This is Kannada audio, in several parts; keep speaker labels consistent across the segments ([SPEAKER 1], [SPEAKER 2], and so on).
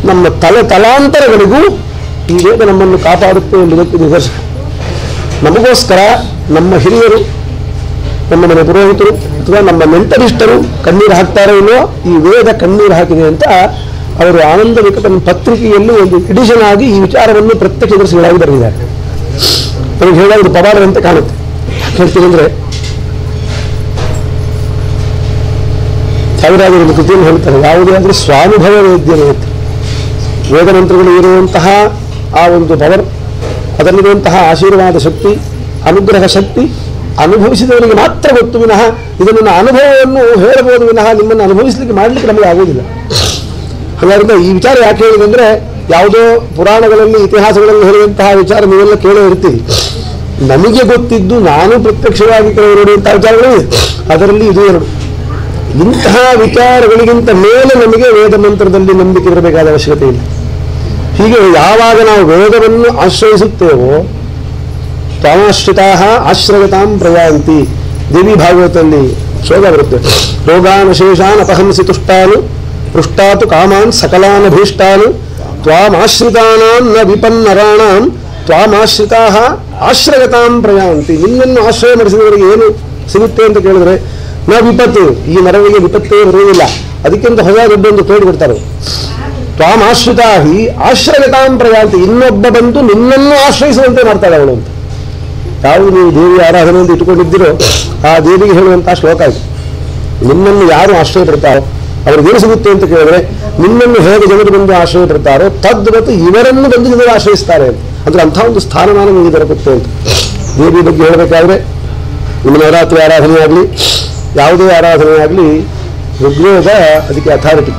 [SPEAKER 1] ನಮ್ಮ ತಲೆ ತಲಾಂತರಗಳಿಗೂ ಈ ವೇದ ನಮ್ಮನ್ನು ಕಾಪಾಡುತ್ತೆ ಎಂಬುದಕ್ಕೆ ನಿದರ್ಶನ ನಮಗೋಸ್ಕರ ನಮ್ಮ ಹಿರಿಯರು ನಮ್ಮ ಮನೆ ಪುರೋಹಿತರು ಅಥವಾ ನಮ್ಮ ನೆಂಟರಿಷ್ಟರು ಕಣ್ಣೀರು ಹಾಕ್ತಾರೋ ಇಲ್ಲೋ ಈ ವೇದ ಕಣ್ಣೀರು ಹಾಕಿದೆ ಅಂತ ಅವರು ಆನಂದ ವಿಕಟನ ಪತ್ರಿಕೆಯಲ್ಲಿ ಒಂದು ಎಡಿಷನ್ ಆಗಿ ಈ ವಿಚಾರವನ್ನು ಪ್ರತ್ಯಕ್ಷದರ್ಶಿಗಳಾಗಿ ಬರೆದಿದ್ದಾರೆ ನನಗೆ ಹೇಳೋದು ಪವಾಡದಂತೆ ಕಾಣುತ್ತೆ ಯಾಕೆ ಹೇಳ್ತೀನಿ ಅಂದ್ರೆ ಸಾವಿರಾರು ಒಂದು ಕೃತಿಯನ್ನು ಹೇಳ್ತಾರೆ ಯಾವುದೇ ಆದರೂ ಸ್ವಾನುಭವ ವೇದ್ಯನೇ ಅಂತ ವೇದ ಮಂತ್ರಗಳು ಇರುವಂತಹ ಆ ಒಂದು ಪವರ್ ಅದರಲ್ಲಿರುವಂತಹ ಆಶೀರ್ವಾದ ಶಕ್ತಿ ಅನುಗ್ರಹ ಶಕ್ತಿ ಅನುಭವಿಸಿದವರಿಗೆ ಮಾತ್ರ ಗೊತ್ತು ವಿನಃ ಇದನ್ನು ನನ್ನ ಅನುಭವವನ್ನು ಹೇಳಬಹುದು ವಿನಃ ನಿಮ್ಮನ್ನು ಅನುಭವಿಸಲಿಕ್ಕೆ ಮಾಡಲಿಕ್ಕೆ ನಮಗೆ ಆಗುವುದಿಲ್ಲ ಹಾಗಾದ್ರೆ ಈ ವಿಚಾರ ಯಾಕೆ ಹೇಳಿದಂದ್ರೆ ಯಾವುದೋ ಪುರಾಣಗಳಲ್ಲಿ ಇತಿಹಾಸಗಳಲ್ಲಿ ಹೇಳಿದಂತಹ ವಿಚಾರ ನೀವೆಲ್ಲ ಕೇಳೇ ಇರ್ತೀವಿ ನಮಗೆ ಗೊತ್ತಿದ್ದು ನಾನು ಪ್ರತ್ಯಕ್ಷವಾಗಿ ಕೆಲವು ನೋಡಿದಂತಹ ವಿಚಾರಗಳು ಅದರಲ್ಲಿ ಇದು ಎರಡು ಇಂತಹ ವಿಚಾರಗಳಿಗಿಂತ ಮೇಲೆ ನಮಗೆ ವೇದ ಮಂತ್ರದಲ್ಲಿ ನಂಬಿಕೆ ಇರಬೇಕಾದ ಅವಶ್ಯಕತೆ ಇಲ್ಲ ಹೀಗೆ ಯಾವಾಗ ನಾವು ವೇದವನ್ನು ಆಶ್ರಯಿಸುತ್ತೇವೋ ತ್ವಾಮಾಶ್ರಿತಾ ಆಶ್ರಯತಾಂ ಪ್ರಯಾಂತಿ ದೇವಿ ಭಾಗವತಲ್ಲಿ ಶ್ಲೋಕ ಬರುತ್ತೆ ರೋಗಾನಶೇಷಾನ್ ಅಪಹಂಸಿ ತುಷ್ಟಾನು ಪೃಷ್ಟಾತು ಕಾಮಾನ್ ಸಕಲಾನಭೀಷ್ಟಾನು ತ್ವಾಮಾಶ್ರಿತಾನಾಂ ನ ವಿಪನ್ನರಾಣಾಂ ತ್ವಾಮಾಶ್ರಿತಾ ಆಶ್ರಯತಾಂ ಪ್ರಯಾಂತಿ ನಿನ್ನನ್ನು ಆಶ್ರಯ ಮಾಡಿಸಿದವರಿಗೆ ಏನು ಸಿಗುತ್ತೆ ಅಂತ ಕೇಳಿದ್ರೆ ನ ವಿಪತ್ತು ಈ ನರವಿಗೆ ವಿಪತ್ತೇ ಬರುವುದಿಲ್ಲ ಅದಕ್ಕಿಂತ ಹೊಸ ದೊಡ್ಡೊಂದು ಕೇಳಿ ಕೊಡ್ತಾರೆ ತ್ವಾಮಾಶ್ರಿತಾಹಿ ಆಶ್ರಯತಾಂ ಪ್ರಯಾಂತಿ ಇನ್ನೊಬ್ಬ ಬಂದು ನಿನ್ನನ್ನು ಆಶ್ರಯಿಸುವಂತೆ ಮಾಡ್ತಾಳೆ ಅವಳು ಅಂತ ಯಾವುದು ನೀವು ದೇವಿ ಆರಾಧನೆ ಅಂತ ಇಟ್ಟುಕೊಂಡಿದ್ದೀರೋ ಆ ದೇವಿಗೆ ಹೇಳುವಂತಹ ಶ್ಲೋಕ ಇದು ನಿನ್ನನ್ನು ಯಾರು ಆಶ್ರಯ ಪಡ್ತಾರೋ ಅವ್ರಿಗೆ ಏನು ಸಿಗುತ್ತೆ ಅಂತ ಕೇಳಿದ್ರೆ ನಿನ್ನನ್ನು ಹೇಗೆ ಜನರು ಬಂದು ಆಶ್ರಯ ಪಡ್ತಾರೋ ತದ್ವತ್ತು ಇವರನ್ನು ಬಂದು ಜನರು ಆಶ್ರಯಿಸ್ತಾರೆ ಅಂತ ಅಂದ್ರೆ ಅಂಥ ಒಂದು ಸ್ಥಾನಮಾನ ನಿಮಗೆ ದೊರಕುತ್ತೆ ಅಂತ ದೇವಿ ಬಗ್ಗೆ ಹೇಳಬೇಕಾದ್ರೆ ನಿಮ್ಮ ನವರಾತ್ರಿ ಆರಾಧನೆ ಆಗಲಿ ಯಾವುದೇ ಆರಾಧನೆ ಆಗಲಿ ಋಗ್ವೇದ ಅದಕ್ಕೆ ಅಥಾರಿಟಿ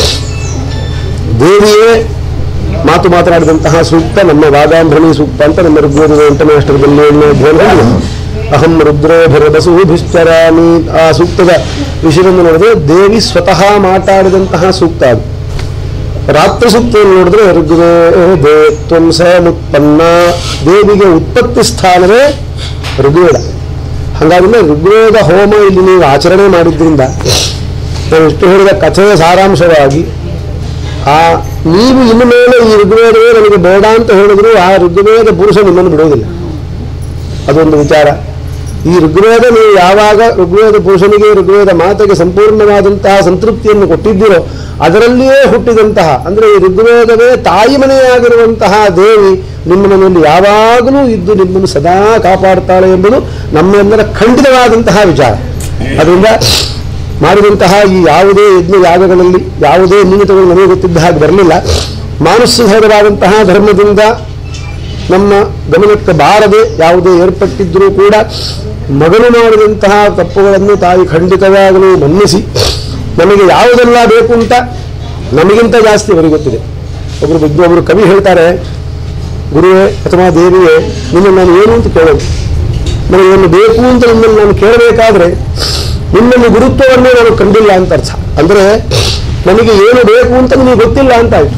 [SPEAKER 1] ದೇವಿಯೇ ಮಾತು ಮಾತನಾಡಿದಂತಹ ಸೂಕ್ತ ನಮ್ಮ ವಾದಾಂಭ್ರಣಿ ಸೂಕ್ತ ಅಂತ ನಮ್ಮ ಋಗ್ವೇದದ ಎಂಟನೇ ಅಷ್ಟರದಲ್ಲಿ ಏಳನೇ ಅಧ್ಯಾಯದಲ್ಲಿ ಅಹಂ ರುದ್ರೋಭಿರದಸೂಭಿಶ್ಚರಾಮಿ ಆ ಸೂಕ್ತದ ವಿಷಯವನ್ನು ನೋಡಿದ್ರೆ ದೇವಿ ಸ್ವತಃ ಮಾತಾಡಿದಂತಹ ಸೂಕ್ತ ಅದು ರಾತ್ರಿ ಸೂಕ್ತವನ್ನು ನೋಡಿದ್ರೆ ಋಗ್ವೇದೇ ತ್ವಂಸ ಮುತ್ಪನ್ನ ದೇವಿಗೆ ಉತ್ಪತ್ತಿ ಸ್ಥಾನವೇ ಋಗ್ವೇದ ಹಾಗಾದ್ರೆ ಋಗ್ವೇದ ಹೋಮ ಇಲ್ಲಿ ನೀವು ಆಚರಣೆ ಮಾಡಿದ್ರಿಂದ ನಾನು ಇಷ್ಟು ಹೇಳಿದ ಕಥೆಯ ಸಾರಾಂಶವಾಗಿ ಆ ನೀವು ಇನ್ನು ಮೇಲೆ ಈ ಋಗ್ವೇದವೇ ನನಗೆ ಬೇಡ ಅಂತ ಹೇಳಿದ್ರು ಆ ಋಗ್ವೇದ ಪುರುಷ ನಿಮ್ಮನ್ನು ಬಿಡುವುದಿಲ್ಲ ಅದೊಂದು ವಿಚಾರ ಈ ಋಗ್ವೇದ ನೀವು ಯಾವಾಗ ಋಗ್ವೇದ ಪುರುಷನಿಗೆ ಋಗ್ವೇದ ಮಾತೆಗೆ ಸಂಪೂರ್ಣವಾದಂತಹ ಸಂತೃಪ್ತಿಯನ್ನು ಕೊಟ್ಟಿದ್ದೀರೋ ಅದರಲ್ಲಿಯೇ ಹುಟ್ಟಿದಂತಹ ಅಂದರೆ ಈ ಋಗ್ವೇದವೇ ತಾಯಿ ಮನೆಯಾಗಿರುವಂತಹ ದೇವಿ ನಿಮ್ಮ ಮನೆಯಲ್ಲಿ ಯಾವಾಗಲೂ ಇದ್ದು ನಿಮ್ಮನ್ನು ಸದಾ ಕಾಪಾಡ್ತಾಳೆ ಎಂಬುದು ನಮ್ಮೆಲ್ಲರ ಖಂಡಿತವಾದಂತಹ ವಿಚಾರ ಅದರಿಂದ ಮಾಡಿದಂತಹ ಈ ಯಾವುದೇ ಯಜ್ಞ ಯಾಗಗಳಲ್ಲಿ ಯಾವುದೇ ನಿಯತಗಳು ನಮಗೆ ಗೊತ್ತಿದ್ದ ಹಾಗೆ ಬರಲಿಲ್ಲ ಮಾನಸಧರವಾದಂತಹ ಧರ್ಮದಿಂದ ನಮ್ಮ ಗಮನಕ್ಕೆ ಬಾರದೆ ಯಾವುದೇ ಏರ್ಪಟ್ಟಿದ್ದರೂ ಕೂಡ ಮಗನು ಮಾಡಿದಂತಹ ತಪ್ಪುಗಳನ್ನು ತಾಯಿ ಖಂಡಿತವಾಗಲೂ ಮನ್ನಿಸಿ ನಮಗೆ ಯಾವುದೆಲ್ಲ ಬೇಕು ಅಂತ ನಮಗಿಂತ ಜಾಸ್ತಿ ಅವರಿಗೆ ಗೊತ್ತಿದೆ ಒಬ್ಬರು ವಿದ್ವ ಒಬ್ಬರು ಕವಿ ಹೇಳ್ತಾರೆ ಗುರುವೇ ಅಥವಾ ದೇವಿಯೇ ನಿನ್ನ ನಾನು ಏನು ಅಂತ ಕೇಳೋದು ನನಗೆ ಏನು ಬೇಕು ಅಂತ ನಿಮ್ಮನ್ನು ನಾನು ಕೇಳಬೇಕಾದ್ರೆ ನಿಮ್ಮಲ್ಲಿ ಗುರುತ್ವವನ್ನೇ ನಾನು ಕಂಡಿಲ್ಲ ಅಂತ ಅರ್ಥ ಅಂದರೆ ನನಗೆ ಏನು ಬೇಕು ಅಂತ ನಿಮಗೆ ಗೊತ್ತಿಲ್ಲ ಅಂತ ಆಯ್ತು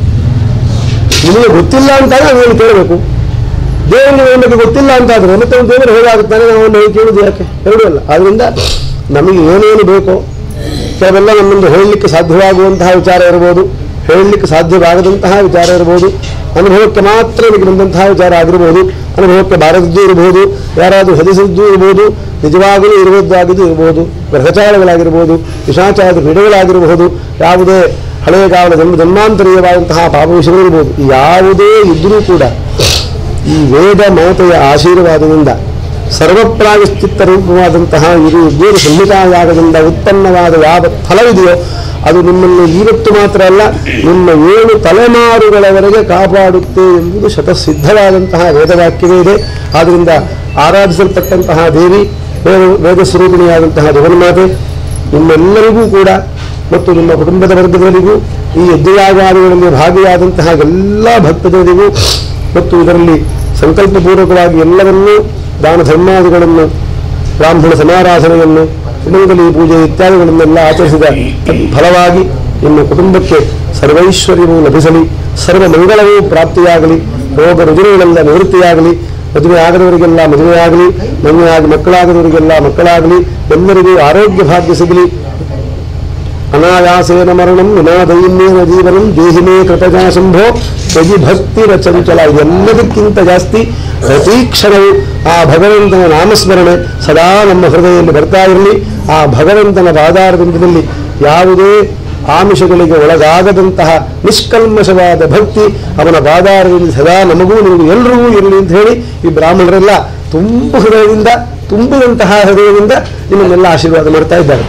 [SPEAKER 1] ನಿಮಗೆ ಗೊತ್ತಿಲ್ಲ ಅಂತಾದ್ರೆ ನಾನು ಏನು ಕೇಳಬೇಕು ದೇವರಿಗೆ ನಮಗೆ ಗೊತ್ತಿಲ್ಲ ಅಂತ ಆದ್ರೆ ಮತ್ತೆ ಒಂದು ದೇವರು ಹೇಗಾಗುತ್ತಾನೆ ನಾವು ಅವನು ಕೇಳುದು ಯಾಕೆ ಎರಡೂ ಅಲ್ಲ ಆದ್ರಿಂದ ನಮಗೆ ಏನೇನು ಬೇಕೋ ಕೆಲವೆಲ್ಲ ನಮ್ಮಿಂದ ಹೇಳಲಿಕ್ಕೆ ಸಾಧ್ಯವಾಗುವಂತಹ ವಿಚಾರ ಇರ್ಬೋದು ಹೇಳಲಿಕ್ಕೆ ಸಾಧ್ಯವಾಗದಂತಹ ವಿಚಾರ ಇರ್ಬೋದು ಅನುಭವಕ್ಕೆ ಮಾತ್ರ ನಿಮಗೆ ಬಂದಂತಹ ವಿಚಾರ ಆಗಿರ್ಬೋದು ಅನುಭವಕ್ಕೆ ಬಾರದದ್ದು ಇರಬಹುದು ಯಾರಾದರೂ ಹೆದರಿಸಿದ್ದು ಇರ್ಬೋದು ನಿಜವಾಗಲೂ ಇರುವುದಾಗಿದ್ದು ಇರ್ಬೋದು ಗ್ರಹಚಾರಗಳಾಗಿರ್ಬೋದು ವಿಷಾಚಾರದ ಪೀಡೆಗಳಾಗಿರಬಹುದು ಯಾವುದೇ ಹಳೆಯ ಕಾಲದ ಜನ್ಮ ಜನ್ಮಾಂತರೀಯವಾದಂತಹ ಪಾಪ ವಿಷಯಗಳಿರ್ಬೋದು ಯಾವುದೇ ಇದ್ದರೂ ಕೂಡ ಈ ವೇದ ಮಾತೆಯ ಆಶೀರ್ವಾದದಿಂದ ಸರ್ವಪ್ರಾಯಶ್ಚಿತ್ತ ರೂಪವಾದಂತಹ ಇದು ವೇದ ಸಂಹಿತಾಯಾಗದಿಂದ ಉತ್ಪನ್ನವಾದ ಯಾವ ಫಲವಿದೆಯೋ ಅದು ನಿಮ್ಮನ್ನು ಇವತ್ತು ಮಾತ್ರ ಅಲ್ಲ ನಿಮ್ಮ ಏಳು ತಲೆಮಾರುಗಳವರೆಗೆ ಕಾಪಾಡುತ್ತೆ ಎಂಬುದು ಶತಸಿದ್ಧವಾದಂತಹ ವೇದವಾಕ್ಯವೇ ಇದೆ ಆದ್ದರಿಂದ ಆರಾಧಿಸಲ್ಪಟ್ಟಂತಹ ದೇವಿ ವೇದ ವೇದ ಸ್ವರೂಪಿಣಿಯಾದಂತಹ ಜಗನ್ಮಾತೆ ನಿಮ್ಮೆಲ್ಲರಿಗೂ ಕೂಡ ಮತ್ತು ನಿಮ್ಮ ಕುಟುಂಬದ ವರ್ಗದವರಿಗೂ ಈ ಯಜ್ಞಯಾಗಾದಿಗಳಲ್ಲಿ ಭಾಗಿಯಾದಂತಹ ಎಲ್ಲ ಭಕ್ತರಿಗೂ ಮತ್ತು ಇದರಲ್ಲಿ ಸಂಕಲ್ಪಪೂರ್ವಕವಾಗಿ ಎಲ್ಲವನ್ನೂ ದಾನ ಧರ್ಮಾದಿಗಳನ್ನು ಬ್ರಾಹ್ಮಣ ಸಮಾರಾಧನೆಯನ್ನು ಕುಟುಂಬದಲ್ಲಿ ಪೂಜೆ ಇತ್ಯಾದಿಗಳನ್ನೆಲ್ಲ ಆಚರಿಸಿದ ಫಲವಾಗಿ ನಿಮ್ಮ ಕುಟುಂಬಕ್ಕೆ ಸರ್ವೈಶ್ವರ್ಯವೂ ಲಭಿಸಲಿ ಸರ್ವ ಮಂಗಳವೂ ಪ್ರಾಪ್ತಿಯಾಗಲಿ ರೋಗ ರುಜಿನಗಳೆಲ್ಲ ನಿವೃತ್ತಿಯಾಗಲಿ ಮದುವೆ ಆಗದವರಿಗೆಲ್ಲ ಮದುವೆಯಾಗಲಿ ಮದುವೆಯಾಗಿ ಮಕ್ಕಳಾಗದವರಿಗೆಲ್ಲ ಮಕ್ಕಳಾಗಲಿ ಎಲ್ಲರಿಗೂ ಆರೋಗ್ಯ ಭಾಗ್ಯ ಸಿಗಲಿ ಅನಾಯಾಸೇನ ಮರಣಂ ವಿನಾದೈನ್ಯೇನ ಜೀವನಂ ದೇಹಿಮೇ ಕೃತಜಾ ಶಂಭೋ ಯಜಿ ಭಕ್ತಿರ ಚಂಚಲ ಇದೆಲ್ಲದಕ್ಕಿಂತ ಜಾಸ್ತಿ ಪ್ರತಿ ಕ್ಷಣವೂ ಆ ಭಗವಂತನ ನಾಮಸ್ಮರಣೆ ಸದಾ ನಮ್ಮ ಹೃದಯದಲ್ಲಿ ಬರ್ತಾ ಇರಲಿ ಆ ಭಗವಂತನ ಪಾದಾರವಿಂದದಲ್ಲಿ ಯಾವುದೇ ಆಮಿಷಗಳಿಗೆ ಒಳಗಾಗದಂತಹ ನಿಷ್ಕಲ್ಮಶವಾದ ಭಕ್ತಿ ಅವನ ಪಾದಾರದಿಂದ ಸದಾ ನಮಗೂ ನಿಮಗೂ ಎಲ್ರಿಗೂ ಇರಲಿ ಅಂತ ಹೇಳಿ ಈ ಬ್ರಾಹ್ಮಣರೆಲ್ಲ ತುಂಬ ಹೃದಯದಿಂದ ತುಂಬಿದಂತಹ ಹೃದಯದಿಂದ ನಿಮ್ಮನ್ನೆಲ್ಲ ಆಶೀರ್ವಾದ ಮಾಡ್ತಾ ಇದ್ದಾರೆ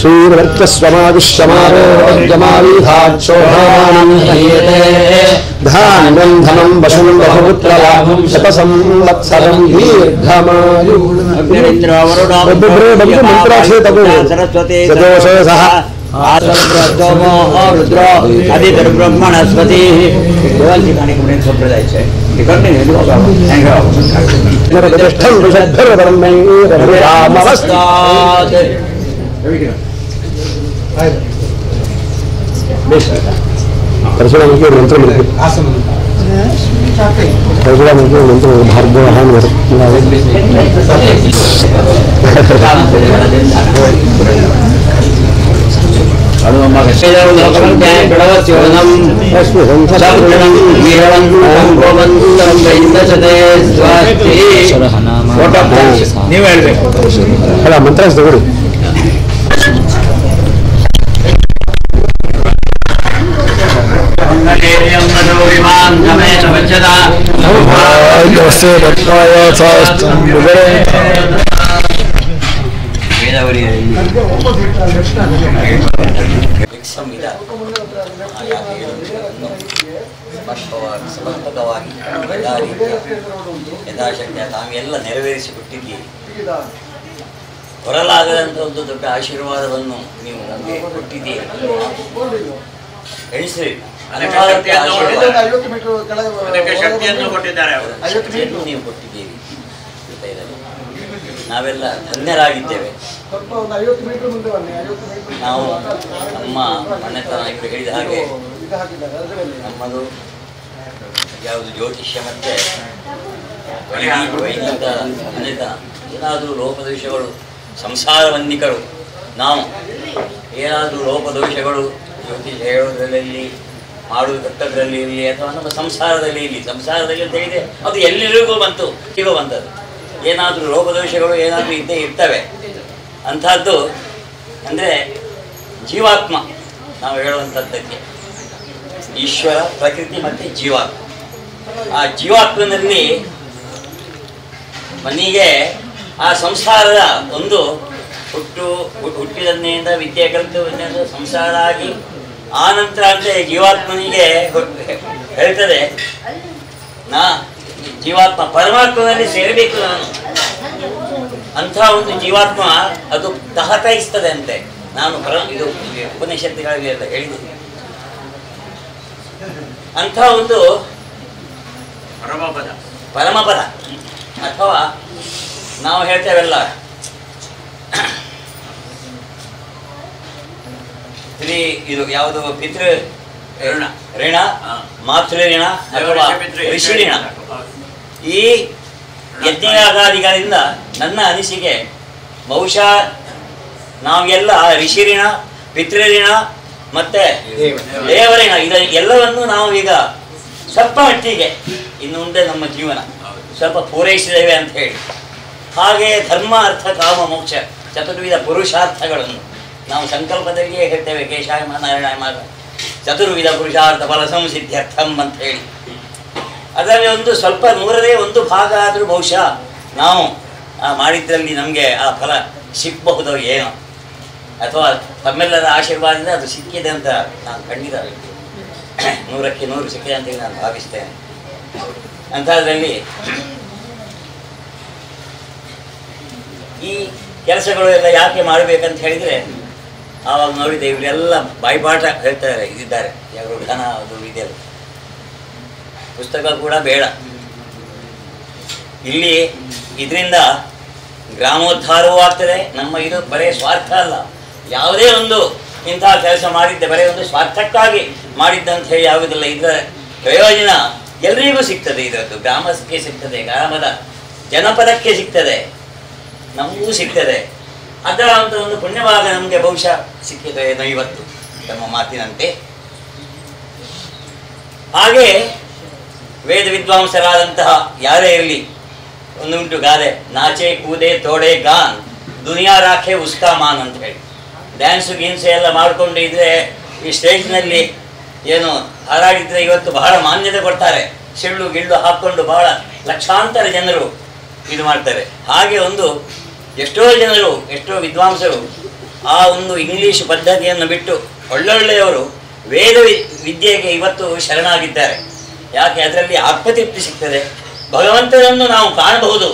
[SPEAKER 1] ಧಾನ್ಯಂ ಧನಂ ವಶಂ ಬಹುಪುತ್ರ ಲಾಭಂ ಶತ ಸಂವತ್ಸರಂ ದೀರ್ಘಮಾಯು ಒಬ್ಬೊಬ್ಬರೇ ಬಂದು ಮಂತ್ರಾಕ್ಷರ ತಗೊಂಡು
[SPEAKER 2] ಸರಸ್ವತಿ
[SPEAKER 1] ಸದೋಷ ಸಹ
[SPEAKER 2] ಸೋಮೋ ರುದ್ರ ಅದಿತರ ಬ್ರಹ್ಮಣಸ್ಪತಿ ದೇವಾಂತಿ ಕಾಣಿಕೆ ಸಂಪ್ರದಾಯ છે એ continue ಇದು ಹೋಗ ಹೆಂಗ
[SPEAKER 1] ಪ್ರತಿಷ್ಠಂ ಋಷಭ್ಯರವರಮೈರಭಿರಾಮವಸ್ತ ಪರಶುರಾಮಕ್ಕೆ ಒಂದು ಮಂತ್ರ ಬರುತ್ತೆ ಪರಶುರಾಮಕ್ಕೆ ಒಂದು ಮಂತ್ರ ಭಾರ್ಗವ ಹಾನಿ
[SPEAKER 2] ನೀವು ಹೇಳ್ಬೇಕು
[SPEAKER 1] ಅಲ್ಲ ಮಂತ್ರ ತಗೊಳ್ಳಿ
[SPEAKER 3] ಸಂವಿಧ ಆಯಾ ಹೇಳುವುದನ್ನು ಸ್ಪಷ್ಟವಾಗಿ ಸಮರ್ಪಕವಾಗಿ ಯಥಾ ರೀತಿಯ ಯಥಾಶಕ್ತಿಯ ತಾವೆಲ್ಲ ನೆರವೇರಿಸಿಕೊಟ್ಟಿದ್ದೀರಿ ಹೊರಲಾಗದಂಥ ಒಂದು ದೊಡ್ಡ ಆಶೀರ್ವಾದವನ್ನು ನೀವು ನಮಗೆ ಕೊಟ್ಟಿದ್ದೀರಿ ಎಣಿಸ್ರಿ
[SPEAKER 4] ಅದಕ್ಕೆ
[SPEAKER 3] ಅಂತಹ
[SPEAKER 4] ಅದಕ್ಕೆ ಶಕ್ತಿಯನ್ನು ಕೊಟ್ಟಿದ್ದಾರೆ ಅವರು
[SPEAKER 3] ಶಕ್ತಿಯನ್ನು ನೀವು ಕೊಟ್ಟಿದ್ದೀರಿ ಹೃದಯದಲ್ಲಿ. ನಾವೆಲ್ಲ ಧನ್ಯರಾಗಿದ್ದೇವೆ ನಾವು ನಮ್ಮ ಮನೆತನ ಇವರು ಹೇಳಿದ ಹಾಗೆ ನಮ್ಮದು ಯಾವುದು ಜ್ಯೋತಿಷ್ಯ ಮತ್ತೆ ವೈದಿಕ ವೈದಿಕ ಮನೆತನ ಏನಾದರೂ ಲೋಪದೋಷಗಳು ಸಂಸಾರವಂದಿಕರು ನಾವು ಏನಾದರೂ ಲೋಪದೋಷಗಳು ಜ್ಯೋತಿಷ ಹೇಳೋದ್ರಲ್ಲಿ ಮಾಡುವುದರಲ್ಲಿ ಇರಲಿ ಅಥವಾ ನಮ್ಮ ಸಂಸಾರದಲ್ಲಿ ಇರಲಿ ಸಂಸಾರದಲ್ಲಿ ಅಂತ ಹೇಳಿದೆ ಅದು ಎಲ್ಲರಿಗೂ ಬಂತು ಈಗ ಬಂತದ್ದು ಏನಾದರೂ ಲೋಪದೋಷಗಳು ಏನಾದರೂ ಇದ್ದೇ ಇರ್ತವೆ ಅಂಥದ್ದು ಅಂದರೆ ಜೀವಾತ್ಮ ನಾವು ಹೇಳುವಂಥದ್ದಕ್ಕೆ ಈಶ್ವರ ಪ್ರಕೃತಿ ಮತ್ತು ಜೀವಾತ್ಮ ಆ ಜೀವಾತ್ಮನಲ್ಲಿ ಮನಿಗೆ ಆ ಸಂಸಾರದ ಒಂದು ಹುಟ್ಟು ಹುಟ್- ಹುಟ್ಟಿದಂದಿನಿಂದ ವಿದ್ಯೆ ಕಲಿತು ಇನ್ನೊಂದು ಸಂಸಾರ ಆಗಿ ಆ ನಂತರ ಅಂದರೆ ಜೀವಾತ್ಮನಿಗೆ ಹುಟ್- ಹೇಳ್ತದೆ ನಾ ಜೀವಾತ್ಮ ಪರಮಾತ್ಮನಲ್ಲಿ ಸೇರಬೇಕು ನಾನು ಅಂಥ ಒಂದು ಜೀವಾತ್ಮ ಅದು ತಹತೈಸ್ತದೆ ಅಂತೆ ನಾನು ಪರ ಇದು ಉಪನಿಷತ್ತುಗಳಲ್ಲಿ ಎಲ್ಲ ಹೇಳಿದ್ದೀನಿ ಅಂಥ ಒಂದು
[SPEAKER 4] ಪರಮಪದ
[SPEAKER 3] ಪರಮಪದ ಅಥವಾ ನಾವು ಹೇಳ್ತೇವಲ್ಲ ಶ್ರೀ ಇದು ಯಾವುದು ಪಿತೃ
[SPEAKER 4] ಋಣ.
[SPEAKER 3] ಋಣ
[SPEAKER 4] ಹಾ.
[SPEAKER 3] ಮಾತೃ ಋಣ ಅಥವಾ ಋಷಿ ಋಣ ಈ ಯಜ್ಞಯಾಗಾದಿಗಳಿಂದ ನನ್ನ ಅನಿಸಿಕೆ ಬಹುಶಃ ನಾವೆಲ್ಲ ಋಷಿರಿಣ ಪಿತೃರಿಣ ಮತ್ತೆ ದೇವರಿಣ ಇದ ಎಲ್ಲವನ್ನು ನಾವು ಈಗ ಸ್ವಲ್ಪ ಮಟ್ಟಿಗೆ ಇನ್ನು ಮುಂದೆ ನಮ್ಮ ಜೀವನ ಸ್ವಲ್ಪ ಪೂರೈಸಿದ್ದೇವೆ ಅಂತ ಹೇಳಿ ಹಾಗೆ ಧರ್ಮ ಅರ್ಥ ಕಾಮ ಮೋಕ್ಷ ಚತುರ್ವಿಧ ಪುರುಷಾರ್ಥಗಳನ್ನು ನಾವು ಸಂಕಲ್ಪದಲ್ಲಿಯೇ ಹೇಳ್ತೇವೆ ಕೇಶಾಯ ನಾರಾಯಣ ಮಾತ ಚತುರ್ವಿಧ ಪುರುಷಾರ್ಥ ಫಲ ಸಂಸಿದ್ಧ್ಯರ್ಥಂ ಅಂತ ಹೇಳಿ ಅದರಲ್ಲಿ ಒಂದು ಸ್ವಲ್ಪ ನೂರದೇ ಒಂದು ಭಾಗ ಆದರೂ ಬಹುಶಃ ನಾವು ಆ ಮಾಡಿದ್ರಲ್ಲಿ ನಮಗೆ ಆ ಫಲ ಸಿಕ್ಕಬಹುದೋ ಏನೋ ಅಥವಾ ತಮ್ಮೆಲ್ಲರ ಆಶೀರ್ವಾದದಿಂದ ಅದು ಸಿಕ್ಕಿದೆ ಅಂತ ನಾನು ಖಂಡಿತ ನೂರಕ್ಕೆ ನೂರು ಸಿಕ್ಕಿದೆ ಅಂತ ಹೇಳಿ ನಾನು ಭಾವಿಸ್ತೇನೆ ಅಂಥದ್ರಲ್ಲಿ ಈ ಕೆಲಸಗಳು ಎಲ್ಲ ಯಾಕೆ ಮಾಡಬೇಕಂತ ಹೇಳಿದರೆ ಆವಾಗ ನೋಡಿದೆ ಇವರೆಲ್ಲ ಬಾಯ್ಪಾಠ ಹೇಳ್ತಾರೆ ಇದಿದ್ದಾರೆ ಯಾರು ಘನ ಅದು ಇದೆಲ್ಲ ಪುಸ್ತಕ ಕೂಡ ಬೇಡ ಇಲ್ಲಿ ಇದರಿಂದ ಗ್ರಾಮೋದ್ಧಾರವೂ ಆಗ್ತದೆ ನಮ್ಮ ಇದು ಬರೀ ಸ್ವಾರ್ಥ ಅಲ್ಲ ಯಾವುದೇ ಒಂದು ಇಂತಹ ಕೆಲಸ ಮಾಡಿದ್ದೆ ಬರೀ ಒಂದು ಸ್ವಾರ್ಥಕ್ಕಾಗಿ ಮಾಡಿದ್ದಂತ ಹೇಳಿ ಯಾವುದಿಲ್ಲ ಇದರ ಪ್ರಯೋಜನ ಎಲ್ರಿಗೂ ಸಿಗ್ತದೆ ಇದರದ್ದು ಗ್ರಾಮಕ್ಕೆ ಸಿಗ್ತದೆ ಗ್ರಾಮದ ಜನಪದಕ್ಕೆ ಸಿಗ್ತದೆ ನಮಗೂ ಸಿಗ್ತದೆ ಅದರ ಅಂತ ಒಂದು ಪುಣ್ಯಭಾಗ ನಮಗೆ ಬಹುಶಃ ಸಿಕ್ಕಿದೆ ಏನೋ ಇವತ್ತು ತಮ್ಮ ಮಾತಿನಂತೆ ಹಾಗೆ ವೇದ ವಿದ್ವಾಂಸರಾದಂತಹ ಯಾರೇ ಇರಲಿ ಒಂದುಂಟು ಗಾದೆ ನಾಚೆ ಕೂದೆ ತೋಡೆ ಗಾನ್ ದುನಿಯಾ ರಾಖೆ ಉಸ್ಕಾ ಮಾನ್ ಅಂತ ಹೇಳಿ ಡ್ಯಾನ್ಸು ಗೀನ್ಸು ಎಲ್ಲ ಮಾಡ್ಕೊಂಡು ಇದ್ರೆ ಈ ಸ್ಟೇಜ್ನಲ್ಲಿ ಏನು ಹಾರಾಡಿದ್ರೆ ಇವತ್ತು ಬಹಳ ಮಾನ್ಯತೆ ಕೊಡ್ತಾರೆ ಸಿಳ್ಳು ಗಿಳ್ಳು ಹಾಕ್ಕೊಂಡು ಬಹಳ ಲಕ್ಷಾಂತರ ಜನರು ಇದು ಮಾಡ್ತಾರೆ ಹಾಗೆ ಒಂದು ಎಷ್ಟೋ ಜನರು ಎಷ್ಟೋ ವಿದ್ವಾಂಸರು ಆ ಒಂದು ಇಂಗ್ಲಿಷ್ ಪದ್ಧತಿಯನ್ನು ಬಿಟ್ಟು ಒಳ್ಳೊಳ್ಳೆಯವರು ವೇದ ವಿ- ವಿದ್ಯೆಗೆ ಇವತ್ತು ಶರಣಾಗಿದ್ದಾರೆ ಯಾಕೆ ಅದರಲ್ಲಿ ಆತ್ಮತೃಪ್ತಿ ಸಿಗ್ತದೆ ಭಗವಂತನನ್ನು ನಾವು ಕಾಣಬಹುದು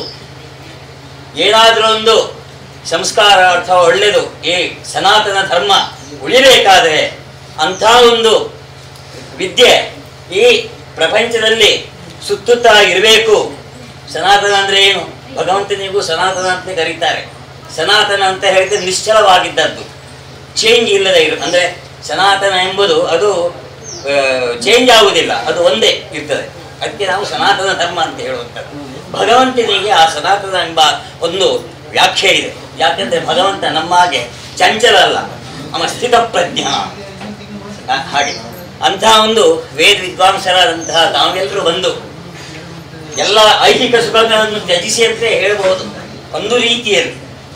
[SPEAKER 3] ಏನಾದರೂ ಒಂದು ಸಂಸ್ಕಾರ ಅಥವಾ ಒಳ್ಳೆಯದು ಈ ಸನಾತನ ಧರ್ಮ ಉಳಿಬೇಕಾದರೆ ಅಂಥ ಒಂದು ವಿದ್ಯೆ ಈ ಪ್ರಪಂಚದಲ್ಲಿ ಸುತ್ತುತ್ತಾ ಇರಬೇಕು ಸನಾತನ ಅಂದರೆ ಏನು ಭಗವಂತನಿಗೂ ಸನಾತನ ಅಂತ ಕರೀತಾರೆ ಸನಾತನ ಅಂತ ಹೇಳಿದ್ರೆ ನಿಶ್ಚಲವಾಗಿದ್ದದ್ದು ಚೇಂಜ್ ಇಲ್ಲದೆ ಇರು ಅಂದರೆ ಸನಾತನ ಎಂಬುದು ಅದು ಚೇಂಜ್ ಆಗುವುದಿಲ್ಲ ಅದು ಒಂದೇ ಇರ್ತದೆ ಅದಕ್ಕೆ ನಾವು ಸನಾತನ ಧರ್ಮ ಅಂತ ಹೇಳುವಂಥದ್ದು ಭಗವಂತನಿಗೆ ಆ ಸನಾತನ ಎಂಬ ಒಂದು ವ್ಯಾಖ್ಯೆ ಇದೆ ಯಾಕೆಂದ್ರೆ ಭಗವಂತ ನಮ್ಮ ಹಾಗೆ ಚಂಚಲ ಅಲ್ಲ ಅವ ಸ್ಥಿತಪ್ರಜ್ಞ ಆ- ಹಾಗೆ ಅಂತಹ ಒಂದು ವೇದ ವಿದ್ವಾಂಸರಾದಂತಹ ತಾವೆಲ್ಲರೂ ಬಂದು ಎಲ್ಲ ಐಹಿಕ ಸುಖಗಳನ್ನು ತ್ಯಜಿಸಿ ಅಂತ ಹೇಳಬಹುದು ಒಂದು ರೀತಿಯಲ್ಲಿ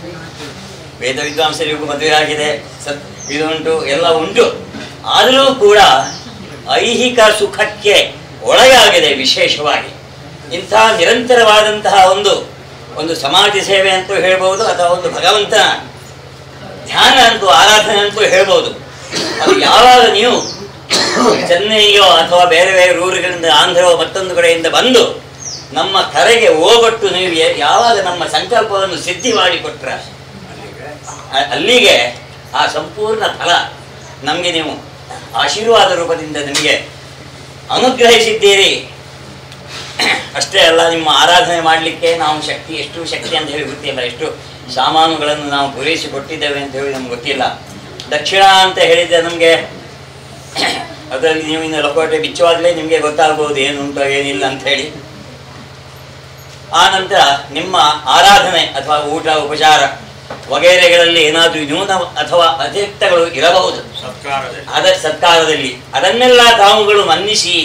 [SPEAKER 3] ವೇದ ವಿದ್ವಾಂಸರಿಗೂ ಮದುವೆ ಆಗಿದೆ ಸತ್ ಇದು ಉಂಟು ಎಲ್ಲ ಉಂಟು ಆದರೂ ಕೂಡ ಐಹಿಕ ಸುಖಕ್ಕೆ ಒಳಗಾಗಿದೆ ವಿಶೇಷವಾಗಿ ಇಂತಹ ನಿರಂತರವಾದಂತಹ ಒಂದು ಒಂದು ಸಮಾಜ ಸೇವೆ ಅಂತೂ ಹೇಳ್ಬೋದು ಅಥವಾ ಒಂದು ಭಗವಂತನ ಧ್ಯಾನ ಅಂತೂ ಆರಾಧನೆ ಅಂತೂ ಹೇಳ್ಬೋದು ಅದು ಯಾವಾಗ ನೀವು ಚೆನ್ನೈಯೋ ಅಥವಾ ಬೇರೆ ಬೇರೆ ಊರುಗಳಿಂದ ಆಂಧ್ರವೋ ಮತ್ತೊಂದು ಕಡೆಯಿಂದ ಬಂದು ನಮ್ಮ ಕರೆಗೆ ಹೋಗೊಟ್ಟು ನೀವು ಯ- ಯಾವಾಗ ನಮ್ಮ ಸಂಕಲ್ಪವನ್ನು ಸಿದ್ಧಿ ಮಾಡಿಕೊಟ್ರ ಅ- ಅಲ್ಲಿಗೆ ಆ ಸಂಪೂರ್ಣ ಫಲ ನಮಗೆ ನೀವು ಆಶೀರ್ವಾದ ರೂಪದಿಂದ ನಿಮಗೆ ಅನುಗ್ರಹಿಸಿದ್ದೀರಿ ಅಷ್ಟೇ ಅಲ್ಲ ನಿಮ್ಮ ಆರಾಧನೆ ಮಾಡಲಿಕ್ಕೆ ನಾವು ಶಕ್ತಿ ಎಷ್ಟು ಶಕ್ತಿ ಅಂತ ಹೇಳಿ ಗೊತ್ತಿಲ್ಲ ಎಷ್ಟು ಸಾಮಾನುಗಳನ್ನು ನಾವು ಪೂರೈಸಿ ಕೊಟ್ಟಿದ್ದೇವೆ ಅಂತ ಹೇಳಿ ನಮ್ಗೆ ಗೊತ್ತಿಲ್ಲ ದಕ್ಷಿಣ ಅಂತ ಹೇಳಿದ್ರೆ ನಮಗೆ ಅದರಲ್ಲಿ ನೀವು ಇನ್ನು ಲಕೋಟೆ ಬಿಚ್ಚುವಾಗಲೇ ನಿಮಗೆ ಗೊತ್ತಾಗ್ಬೋದು ಏನುಂಟು ಏನಿಲ್ಲ ಅಂತ ಹೇಳಿ ಆ ನಂತರ ನಿಮ್ಮ ಆರಾಧನೆ ಅಥವಾ ಊಟ ಉಪಚಾರ ವಗೈರೆಗಳಲ್ಲಿ ಏನಾದರೂ ನ್ಯೂನ ಅಥವಾ ಅತಿರಿಕ್ತಗಳು ಇರಬಹುದು
[SPEAKER 4] ಸತ್ಕಾರದಲ್ಲಿ
[SPEAKER 3] ಅದ ಸತ್ಕಾರದಲ್ಲಿ ಅದನ್ನೆಲ್ಲ ತಾವುಗಳು ಮನ್ನಿಸಿ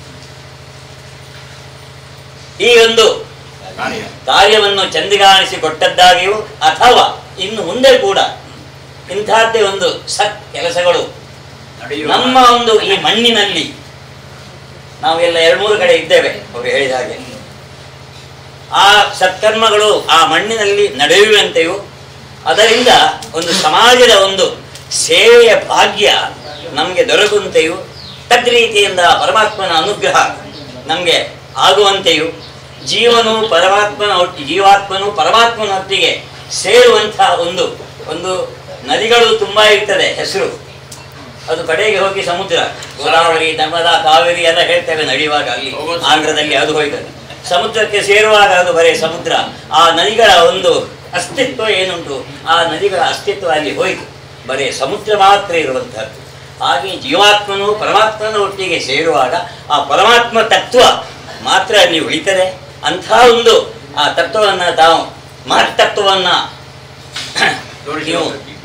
[SPEAKER 3] ಈ ಒಂದು
[SPEAKER 4] ಕಾರ್ಯ
[SPEAKER 3] ಕಾರ್ಯವನ್ನು ಚಂದಿಗಾಣಿಸಿ ಕೊಟ್ಟದ್ದಾಗಿಯೂ ಅಥವಾ ಇನ್ನು ಮುಂದೆ ಕೂಡ ಇಂತಹದ್ದೇ ಒಂದು ಸತ್ ಕೆಲಸಗಳು
[SPEAKER 4] ನಡೆಯುವ
[SPEAKER 3] ನಮ್ಮ ಒಂದು ಈ ಮಣ್ಣಿನಲ್ಲಿ ನಾವೆಲ್ಲ ಎರಡು ಮೂರು ಕಡೆ ಇದ್ದೇವೆ ಅವರು ಹೇಳಿದ ಹಾಗೆ ಆ ಸತ್ಕರ್ಮಗಳು ಆ ಮಣ್ಣಿನಲ್ಲಿ ನಡೆಯುವಂತೆಯೂ ಅದರಿಂದ ಒಂದು ಸಮಾಜದ ಒಂದು ಸೇವೆಯ ಭಾಗ್ಯ ನಮಗೆ ದೊರಕುವಂತೆಯೂ ತದ್ರೀತಿಯಿಂದ ಪರಮಾತ್ಮನ ಅನುಗ್ರಹ ನಮಗೆ ಆಗುವಂತೆಯೂ ಜೀವನು ಪರಮಾತ್ಮನ ಒಟ್ಟಿ ಜೀವಾತ್ಮನು ಪರಮಾತ್ಮನೊಟ್ಟಿಗೆ ಸೇರುವಂತಹ ಒಂದು ಒಂದು ನದಿಗಳು ತುಂಬ ಇರ್ತದೆ ಹೆಸರು ಅದು ಕಡೆಗೆ ಹೋಗಿ ಸಮುದ್ರ ಗೋದಾವರಿ ನರ್ಮದಾ ಕಾವೇರಿ ಎಲ್ಲ ಹೇಳ್ತೇವೆ ನಡೆಯುವಾಗ ಅಲ್ಲಿ
[SPEAKER 4] ಹೋಗೋದು.
[SPEAKER 3] ಆಂಧ್ರದಲ್ಲಿ ಅದು ಹೋಯ್ತದೆ ಸಮುದ್ರಕ್ಕೆ ಸೇರುವಾಗ ಅದು ಬರೀ ಸಮುದ್ರ ಆ ನದಿಗಳ ಒಂದು ಅಸ್ತಿತ್ವ ಏನುಂಟು ಆ ನದಿಗಳ ಅಸ್ತಿತ್ವ ಅಲ್ಲಿ ಹೋಯಿತು ಬರೀ ಸಮುದ್ರ ಮಾತ್ರ ಇರುವಂತಹದ್ದು ಹಾಗೆ ಜೀವಾತ್ಮನು ಪರಮಾತ್ಮನ ಒಟ್ಟಿಗೆ ಸೇರುವಾಗ ಆ ಪರಮಾತ್ಮ ತತ್ವ ಮಾತ್ರ ಅಲ್ಲಿ ಉಳಿತದೆ ಅಂಥ ಒಂದು ಆ ತತ್ವವನ್ನು ತಾವು ಮಹತ್ತತ್ವವನ್ನು ನೀವು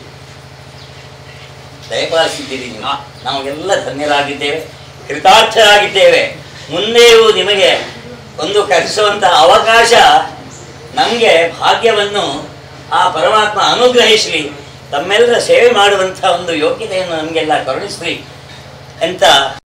[SPEAKER 3] ದಯಪಾಲಿಸಿದ್ದೀರಿ ನೀವು ನಾವೆಲ್ಲ ಧನ್ಯರಾಗಿದ್ದೇವೆ ಕೃತಾರ್ಥರಾಗಿದ್ದೇವೆ ಮುಂದೆಯೂ ನಿಮಗೆ ಒಂದು ಕಲಿಸುವಂಥ ಅವಕಾಶ ನಮಗೆ ಭಾಗ್ಯವನ್ನು ಆ ಪರಮಾತ್ಮ ಅನುಗ್ರಹಿಸಲಿ ತಮ್ಮೆಲ್ಲರ ಸೇವೆ ಮಾಡುವಂಥ ಒಂದು ಯೋಗ್ಯತೆಯನ್ನು ನಮಗೆಲ್ಲ ಕರುಣಿಸಲಿ ಅಂತ